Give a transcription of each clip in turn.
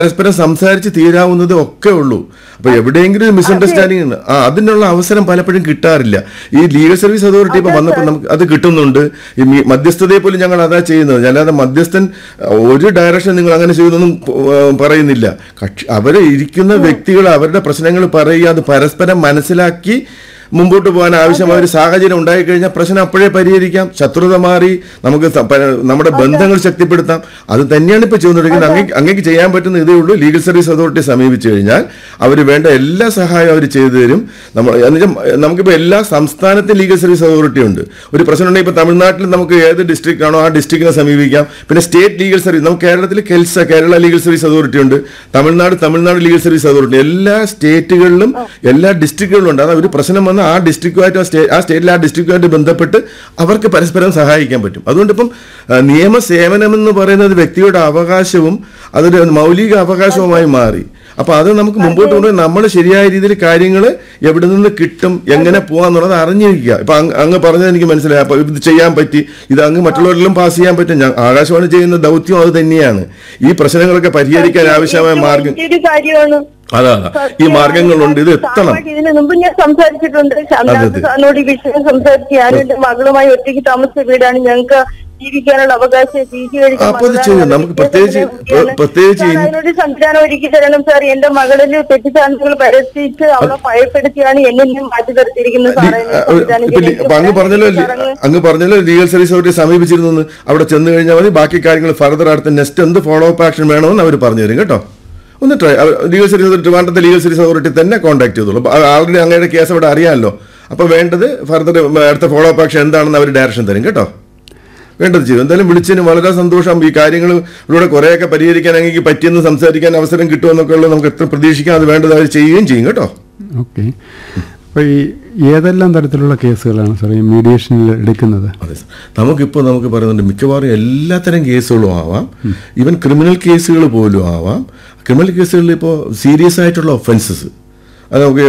പരസ്പരം സംസാരിച്ച് തീരാവുന്നത് ഒക്കെ ഉള്ളൂ അപ്പൊ എവിടെയെങ്കിലും ഒരു മിസ്അണ്ടർസ്റ്റാൻഡിംഗ് ഉണ്ട് ആ അതിനുള്ള അവസരം പലപ്പോഴും കിട്ടാറില്ല ഈ ലീഗൽ സർവീസ് അതോറിറ്റി ഇപ്പൊ വന്നപ്പോൾ നമുക്ക് അത് കിട്ടുന്നുണ്ട് ഈ മി- മധ്യസ്ഥതയെ പോലും ഞങ്ങൾ അതാ ചെയ്യുന്നത് അല്ലാതെ മധ്യസ്ഥൻ ഒരു ഡയറക്ഷൻ നിങ്ങൾ അങ്ങനെ ചെയ്യുന്നൊന്നും പ- പറയുന്നില്ല കക്ഷി അവരെ ഇരിക്കുന്ന വ്യക്തികൾ അവരുടെ പ്രശ്നങ്ങൾ പറയുക അത് പരസ്പരം മനസ്സിലാക്കി മുമ്പോട്ട് പോകാൻ ആവശ്യമായ ഒരു സാഹചര്യം ഉണ്ടായിക്കഴിഞ്ഞാൽ പ്രശ്നം അപ്പോഴേ പരിഹരിക്കാം ശത്രുത മാറി നമുക്ക് സ- പ- നമ്മുടെ ബന്ധങ്ങൾ ശക്തിപ്പെടുത്താം അത് തന്നെയാണ് ഇപ്പോൾ ചെയ്തുകൊണ്ടിരിക്കുന്നത് അങ്ങേക്ക് അങ്ങേക്ക് ചെയ്യാൻ പറ്റുന്ന ഇതേ ഉള്ളൂ ലീഗൽ സർവീസ് അതോറിറ്റി സമീപിച്ചു കഴിഞ്ഞാൽ അവർ വേണ്ട എല്ലാ സഹായവും അവർ ചെയ്തു തരും നമ്മൾ എന്നുവെച്ചാൽ നമുക്കിപ്പോൾ എല്ലാ സംസ്ഥാനത്തും ലീഗൽ സർവീസ് അതോറിറ്റി ഉണ്ട് ഒരു പ്രശ്നം ഉണ്ടെങ്കിൽ ഇപ്പോൾ തമിഴ്നാട്ടിൽ നമുക്ക് ഏത് ഡിസ്ട്രിക്റ്റ് ആണോ ആ ഡിസ്ട്രിക്റ്റിനെ സമീപിക്കാം പിന്നെ സ്റ്റേറ്റ് ലീഗൽ സർവീസ് നമുക്ക് കേരളത്തിൽ KELSA Kerala legal service authority ഉണ്ട് Tamilnadu Tamilnadu legal service authority എല്ലാ സ്റ്റേറ്റുകളിലും എല്ലാ ഡിസ്ട്രിക്റ്റുകളിലും ഉണ്ട് അതായത് ഒരു പ്രശ്നം വന്ന ആ ഡിസ്ട്രിക്റ്റുമായിട്ട് ആ സ്റ്റേ ആ സ്റ്റേറ്റിലെ ആ ഡിസ്ട്രിക്റ്റുമായിട്ട് ബന്ധപ്പെട്ട് അവർക്ക് പരസ്പരം സഹായിക്കാൻ പറ്റും അതുകൊണ്ട് ഇപ്പം ആ, നിയമ സേവനം എന്ന് പറയുന്നത് വ്യക്തിയുടെ അവകാശവും അതൊരു മൗലിക അവകാശവുമായി മാറി അപ്പൊ അത് നമുക്ക് മുമ്പോട്ട് കൊണ്ടുപോയി നമ്മൾ ശരിയായ രീതിയിൽ കാര്യങ്ങൾ എവിടെ നിന്ന് കിട്ടും എങ്ങനെ പോകാന്നുള്ളത് അറിഞ്ഞിരിക്കുക ഇപ്പൊ അങ്ങ് അങ്ങ് പറഞ്ഞത് എനിക്ക് മനസ്സിലായി അപ്പൊ ഇത് ചെയ്യാൻ പറ്റി ഇത് അങ്ങ് മറ്റുള്ളവരിലും പാസ് ചെയ്യാൻ പറ്റും ഞാൻ ആകാശവാണി ചെയ്യുന്ന ദൗത്യം അത് തന്നെയാണ് ഈ പ്രശ്നങ്ങളൊക്കെ പരിഹരിക്കാൻ ആവശ്യമായ മാർഗം വലിയൊരു കാര്യമാണ് അതാ അതാ. ഈ മാർഗങ്ങളുണ്ട് ഇത് എത്തണം സാറുമായിട്ട് ഇതിന് മുമ്പ് ഞാൻ സംസാരിച്ചിട്ടുണ്ട് അല്ലാതെ സാറിനോട് ഈ വിഷയം സംസാരിച്ച് ഞാനും എന്റെ മകളുമായി ഒറ്റയ്ക്ക് താമസിച്ച വീടാണ് ഞങ്ങൾക്ക് ജീവിക്കാനുള്ള അവകാശം പി ജി ആ, അപ്പൊ അത് ചെയ്യും. നമുക്ക് പ്രത്യേകിച്ച് പ്ര- പ്രത്യേകിച്ച് ഇൻ- അതിനൊരു സംവിധാനം ഒരുക്കി തരണം സാർ എന്റെ മകളിൽ തെറ്റിദ്ധാരണകൾ പരത്തിയിട്ട് അവളെ ഭയപ്പെടുത്തിയാണ് എന്നെ ഇന്നും മാറ്റി നിർത്തിയിരിക്കുന്നത് സാറേ ലീ- ആ, ഒരു- ഇപ്പൊ ലീ- അപ്പൊ അങ്ങ് പറഞ്ഞല്ലോ ലീ- അങ്ങ് പറഞ്ഞല്ലോ ലീഗൽ സർവീസ് അവരെ സമീപിച്ചിരുന്നു അവിടെ ചെന്ന് കഴിഞ്ഞാൽ മതി ബാക്കി കാര്യങ്ങൾ ഫർദർ അടുത്ത നെക്സ്റ്റ് എന്ത് ഫോളോ അപ്പ് ആക്ഷൻ വേണമെന്ന് അവർ പറഞ്ഞു തരും കേട്ടോ ഒന്ന് ട്രൈ ലീഗൽ സർവീസ് അതോറിറ്റി ട്രിവാൻഡ്രത്തെ ലീഗൽ സർവീസ് അതോറിറ്റി തന്നെ കോൺടാക്ട് ചെയ്തോളൂ ആൾറെഡി അങ്ങയുടെ കേസ് അവിടെ അറിയാമല്ലോ അപ്പോൾ വേണ്ടത് ഫർദർ അടുത്ത ഫോളോ അപ്പ് ആക്ഷൻ എന്താണെന്ന് അവർ ഡയറക്ഷൻ തരും കേട്ടോ വേണ്ടത് ചെയ്യും എന്തായാലും വിളിച്ചതിന് വളരെ സന്തോഷം ഈ കാര്യങ്ങളിലൂടെ കുറേയൊക്കെ പരിഹരിക്കാൻ അങ്ങേക്ക് പറ്റിയെന്ന് സംസാരിക്കാൻ അവസരം കിട്ടുമെന്നൊക്കെ ഉള്ളത് നമുക്ക് എത്ര പ്രതീക്ഷിക്കാം അത് വേണ്ടത് അവർ ചെയ്യുകയും ചെയ്യും കേട്ടോ ഓക്കെ അപ്പോൾ ഈ ഏതെല്ലാം തരത്തിലുള്ള കേസുകളാണ് സാർ ഈ മീഡിയേഷനിൽ എടുക്കുന്നത് അതെ സർ. നമുക്കിപ്പോൾ നമുക്ക് പറയുന്നുണ്ട് മിക്കവാറും എല്ലാത്തരം കേസുകളും ആവാം ഈവൻ ക്രിമിനൽ കേസുകൾ പോലും ആവാം ക്രിമിനൽ കേസുകളിൽ ഇപ്പോൾ സീരിയസ് ആയിട്ടുള്ള ഒഫൻസസ് അത് നമുക്ക്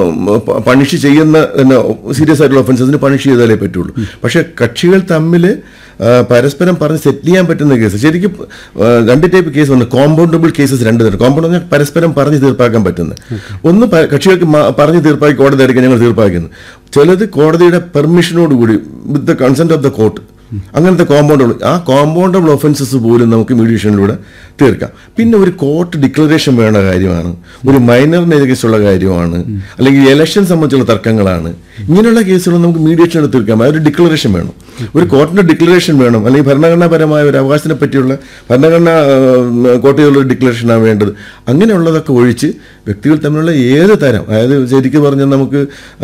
പണിഷ് ചെയ്യുന്ന സീരിയസ് ആയിട്ടുള്ള ഒഫൻസസിന് പണിഷ് ചെയ്താലേ പറ്റുള്ളൂ പക്ഷേ കക്ഷികൾ തമ്മിൽ പരസ്പരം പറഞ്ഞ് സെറ്റിൽ ചെയ്യാൻ പറ്റുന്ന കേസ് ശരിക്കും ആ, രണ്ട് ടൈപ്പ് കേസ് ഉണ്ട് കോമ്പൗണ്ടബിൾ കേസസ് രണ്ട് തരം കോമ്പൗണ്ട് പറഞ്ഞാൽ പരസ്പരം പറഞ്ഞ് തീർപ്പാക്കാൻ പറ്റുന്നത് ഒന്ന് പ- കക്ഷികൾക്ക് മ- പറഞ്ഞ് തീർപ്പാക്കി കോടതി ആയിരിക്കും ഞങ്ങൾ തീർപ്പാക്കുന്നത് ചിലത് കോടതിയുടെ പെർമിഷനോടുകൂടി with the consent of the court അങ്ങനത്തെ കോമ്പൗണ്ടബിൾ ആ കോമ്പൗണ്ടബിൾ ഒഫൻസസ് പോലും നമുക്ക് മീഡിയേഷനിലൂടെ തീർക്കാം പിന്നെ ഒരു കോർട്ട് ഡിക്ലറേഷൻ വേണ്ട കാര്യമാണ് ഒരു മൈനറിന് എതിർക്കുള്ള കാര്യമാണ് അല്ലെങ്കിൽ ഇലക്ഷൻ സംബന്ധിച്ചുള്ള തർക്കങ്ങളാണ് ഇങ്ങനെയുള്ള കേസുകൾ നമുക്ക് മീഡിയേഷനിലൂടെ തീർക്കാം അതൊരു ഡിക്ലറേഷൻ വേണം ഒരു കോർട്ടിന്റെ ഡിക്ലറേഷൻ വേണം അല്ലെങ്കിൽ ഭരണഘടനാപരമായ ഒരു അവകാശത്തിനെ പറ്റിയുള്ള ഭരണഘടനാ കോടതിയുള്ള ഒരു ഡിക്ലറേഷനാണ് വേണ്ടത് അങ്ങനെയുള്ളതൊക്കെ ഒഴിച്ച് വ്യക്തികൾ തമ്മിലുള്ള ഏത് തരം അതായത് ശരിക്കും പറഞ്ഞാൽ നമുക്ക്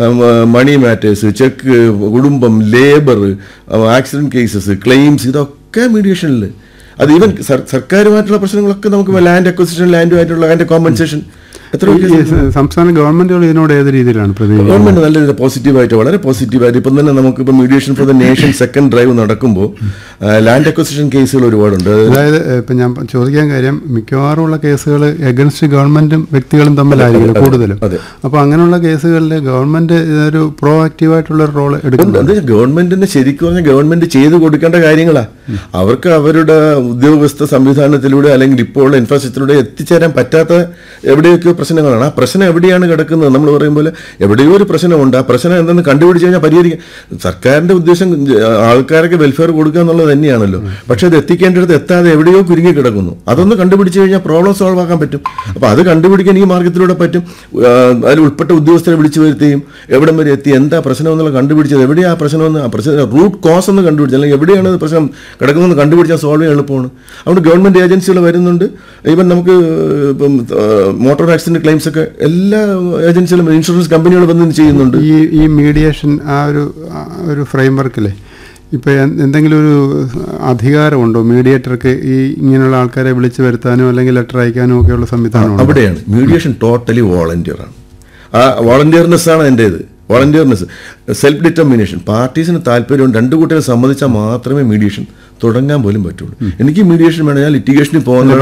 മണി മാറ്റേഴ്സ് ചെക്ക് കുടുംബം ലേബർ ആക്സിഡന്റ് കേസസ് ക്ലെയിംസ് ഇതൊക്കെ മീഡിയേഷനിൽ അത് ഈവൻ സർക്കാരുമായിട്ടുള്ള പ്രശ്നങ്ങളൊക്കെ നമുക്ക് ലാൻഡ് അക്വസിഷൻ ലാൻഡുമായിട്ടുള്ള അതിന്റെ കോമ്പൻസേഷൻ എത്ര ഈ സ- സംസ്ഥാന ഗവൺമെന്റുകൾ ഇതിനോട് ഏത് രീതിയിലാണ് പ്രതികരിക്കുന്നത് ഗവൺമെന്റ് നല്ല രീതിയിൽ പോസിറ്റീവായിട്ട് വളരെ പോസിറ്റീവായിട്ട് ഇപ്പം തന്നെ നമുക്ക് ഇപ്പം mediation for the nation second drive നടക്കുമ്പോൾ ലാൻഡ് അക്വസിഷൻ കേസുകൾ ഒരുപാടുണ്ട് അതായത് ഇപ്പം ഞാൻ ചോദിക്കാൻ കാര്യം മിക്കവാറും ഉള്ള കേസുകൾ എഗൻസ്റ്റ് ഗവൺമെന്റും വ്യക്തികളും തമ്മിലായിരിക്കും കൂടുതലും അതെ. അപ്പോൾ അങ്ങനെയുള്ള കേസുകളിൽ ഗവൺമെന്റ് ഇതൊരു പ്രോ ആക്റ്റീവായിട്ടുള്ള ഒരു റോൾ ഉണ്ട്. എടുക്കുന്നുണ്ട് അത് ഗവൺമെന്റിന് ശരിക്കും പറഞ്ഞാൽ ഗവൺമെന്റ് ചെയ്തു കൊടുക്കേണ്ട കാര്യങ്ങളാ അവർക്ക് അവരുടെ ഉദ്യോഗസ്ഥ സംവിധാനത്തിലൂടെ അല്ലെങ്കിൽ ഇപ്പോൾ ഉള്ള ഇൻഫ്രാസ്ട്രക്ചറിലൂടെ എത്തിച്ചേരാൻ പറ്റാത്ത എവിടെയൊക്കെയോ പ്രശ്നങ്ങളാണ് ആ പ്രശ്നം എവിടെയാണ് കിടക്കുന്നത് നമ്മൾ പറയും പോലെ എവിടെയോ ഒരു പ്രശ്നമുണ്ട് ആ പ്രശ്നം എന്തെന്ന് കണ്ടുപിടിച്ച് കഴിഞ്ഞാൽ പരിഹരിക്കാം സർക്കാരിന്റെ ഉദ്ദേശം ആൾക്കാരൊക്കെ വെൽഫെയർ കൊടുക്കുക എന്നുള്ളത് തന്നെയാണല്ലോ പക്ഷെ അത് എത്തിക്കേണ്ടിടത്ത് എത്താതെ എവിടെയോ കുരുങ്ങി കിടക്കുന്നു അതൊന്ന് കണ്ടുപിടിച്ച് കഴിഞ്ഞാൽ പ്രോബ്ലം സോൾവ് ആക്കാൻ പറ്റും അപ്പോൾ അത് കണ്ടുപിടിക്കാൻ ഈ മാർഗത്തിലൂടെ പറ്റും ആ, അതിൽ ഉൾപ്പെട്ട ഉദ്യോഗസ്ഥരെ വിളിച്ചു വരുത്തുകയും എവിടം വരെ എത്തി എന്താ പ്രശ്നം എന്നുള്ള കണ്ടുപിടിച്ചത് എവിടെയാ ആ പ്രശ്നം എന്ന് ആ പ്രശ്നം റൂട്ട് കോസ് എന്ന് കണ്ടുപിടിച്ചത് അല്ലെങ്കിൽ എവിടെയാണ് ഇത് പ്രശ്നം കിടക്കുന്നതെന്ന് കണ്ടുപിടിച്ചാൽ സോൾവ് ചെയ്യാൻ എളുപ്പമാണ് അതുകൊണ്ട് ഗവൺമെന്റ് ഏജൻസികൾ വരുന്നുണ്ട് ഈവൻ നമുക്ക് ഇപ്പം മോട്ടോർ ആക്സിഡന്റ് ക്ലെയിംസ് ഒക്കെ എല്ലാ ഏജൻസികളും ഇൻഷുറൻസ് കമ്പനികൾ വന്ന് ഇത് ചെയ്യുന്നുണ്ട് ഈ ഈ മീഡിയേഷൻ ആ ഒരു ആ ഒരു ഫ്രെയിം വർക്കിലെ ഇപ്പോൾ എന്തെങ്കിലും ഒരു അധികാരമുണ്ടോ മീഡിയേറ്റർക്ക് ഈ ഇങ്ങനെയുള്ള ആൾക്കാരെ വിളിച്ചു വരുത്താനോ അല്ലെങ്കിൽ ലെറ്റർ അയക്കാനോ ഒക്കെയുള്ള സംവിധാനമുണ്ടോ അവിടെയാണ് മീഡിയേഷൻ ടോട്ടലി വോളണ്ടിയർ ആണ് ആ വോളണ്ടിയർനെസ് ആണ് എൻ്റെ ഇത് വോളണ്ടിയർനെസ് സെൽഫ് ഡിറ്റർമിനേഷൻ പാർട്ടീസിന് താല്പര്യം രണ്ട് കൂട്ടരെ സമ്മതിച്ചാൽ മാത്രമേ മീഡിയേഷൻ തുടങ്ങാൻ പോലും പറ്റുള്ളൂ എനിക്ക് മീഡിയേഷൻ വേണം ഞാൻ ലിറ്റിഗേഷനിൽ പോകുന്ന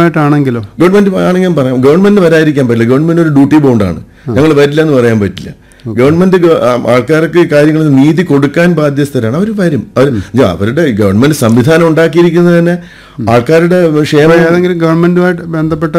ഗവൺമെന്റുമായിട്ടാണെങ്കിലോ ഗവൺമെന്റ് ആണെങ്കിൽ പറയാം ഗവൺമെന്റ് വരാതിരിക്കാൻ പറ്റില്ല ഗവൺമെന്റ് ഒരു ഡ്യൂട്ടി ബോണ്ടാണ് ഞങ്ങൾ വരില്ല എന്ന് പറയാൻ പറ്റില്ല ഗവൺമെന്റ് ഗ- ആ, ആൾക്കാർക്ക് കാര്യങ്ങൾ നീതി കൊടുക്കാൻ ബാധ്യസ്ഥരാണ് അവർ വരും അവർ അവരുടെ ഗവൺമെന്റ് സംവിധാനം ഉണ്ടാക്കിയിരിക്കുന്നത് തന്നെ ആൾക്കാരുടെ ക്ഷേമം ഏതെങ്കിലും ഗവൺമെന്റുമായിട്ട് ബന്ധപ്പെട്ട